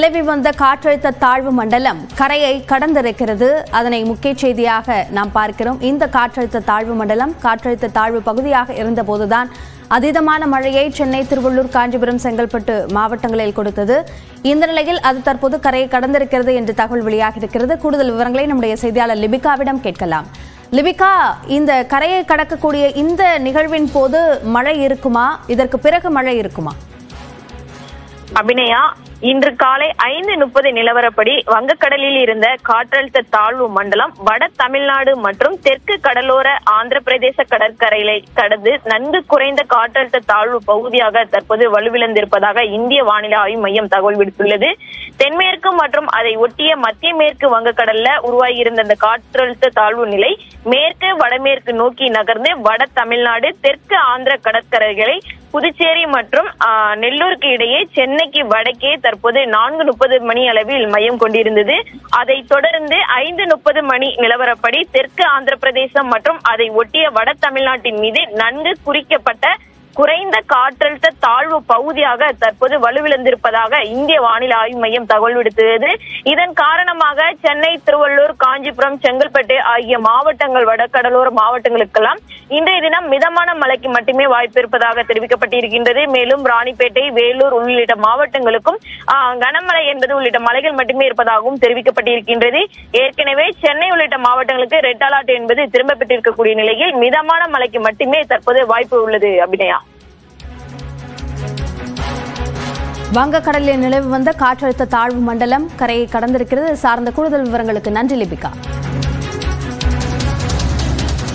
நிலவி வந்த காற்றழுத்த தாழ்வு மண்டலம் கரையை கடந்திருக்கிறது அதனை முக்கிய செய்தியாக நாம் பார்க்கிறோம் இந்த காற்றழுத்த தாழ்வு மண்டலம் காற்றழுத்த தாழ்வு பகுதியாக இருந்தபோதுதான் அதீதமான மழையை சென்னை திருவள்ளூர் காஞ்சிபுரம் செங்கல்பட்டு மாவட்டங்களில் கொடுத்தது இந்த நிலையில் அது தற்போது கரையை கடந்திருக்கிறது என்று தகவல் வெளியாக இருக்கிறது கூடுதல் விவரங்களை நம்முடைய செய்தியாளர் லிபிகாவிடம் கேட்கலாம் லிபிகா இந்த கரையை கடக்கக்கூடிய இந்த நிகழ்வின் போது மழை இருக்குமா இதற்கு பிறகு மழை இருக்குமா அபிநயா இன்று காலை ஐந்து முப்பது நிலவரப்படி வங்கக்கடலில் இருந்த காற்றழுத்த தாழ்வு மண்டலம் வட தமிழ்நாடு மற்றும் தெற்கு கடலோர ஆந்திர பிரதேச கடற்கரையை கடந்து நன்கு குறைந்த காற்றழுத்த தாழ்வு பகுதியாக தற்போது வலுவிழந்திருப்பதாக இந்திய வானிலை ஆய்வு மையம் தகவல் விடுத்துள்ளது தென்மேற்கு மற்றும் அதை ஒட்டிய மத்திய மேற்கு வங்கக்கடல்ல உருவாகியிருந்த இந்த காற்றழுத்த தாழ்வு நிலை மேற்கு வடமேற்கு நோக்கி நகர்ந்து வட தமிழ்நாடு தெற்கு ஆந்திர கடற்கரைகளை புதுச்சேரி மற்றும் ஆஹ், நெல்லூருக்கு இடையே சென்னைக்கு வடக்கே தற்போது நான்கு முப்பது மணி அளவில் மையம் கொண்டிருந்தது அதைத் தொடர்ந்து ஐந்து முப்பது மணி நிலவரப்படி தெற்கு ஆந்திர பிரதேசம் மற்றும் அதை ஒட்டிய வட தமிழ்நாட்டின் மீது நன்கு குறிக்கப்பட்ட குறைந்த காற்றழுத்த தாழ்வு பகுதியாக தற்போது வலுவிழந்திருப்பதாக இந்திய வானிலை ஆய்வு மையம் தகவல் விடுத்தது இதன் காரணமாக சென்னை திருவள்ளூர் காஞ்சிபுரம் செங்கல்பட்டு ஆகிய மாவட்டங்கள் வடகடலோர மாவட்டங்களுக்கெல்லாம் இன்றைய தினம் மிதமான மழைக்கு மட்டுமே வாய்ப்பு இருப்பதாக தெரிவிக்கப்பட்டிருக்கின்றது மேலும் ராணிப்பேட்டை வேலூர் உள்ளிட்ட மாவட்டங்களுக்கும் ஆஹ், கனமழை என்பது உள்ளிட்ட மலைகள் மட்டுமே இருப்பதாகவும் தெரிவிக்கப்பட்டிருக்கின்றது ஏற்கனவே சென்னை உள்ளிட்ட மாவட்டங்களுக்கு ரெட் அலர்ட் என்பது திரும்ப பெற்றிருக்கக்கூடிய நிலையில் மிதமான மழைக்கு மட்டுமே தற்போது வாய்ப்பு உள்ளது அபிநயா வங்கக்கடலில் நிலவி வந்த காற்றழுத்த தாழ்வு மண்டலம் கரையை கடந்திருக்கிறது இது சார்ந்த கூடுதல் விவரங்களுக்கு நன்றி லிபிகா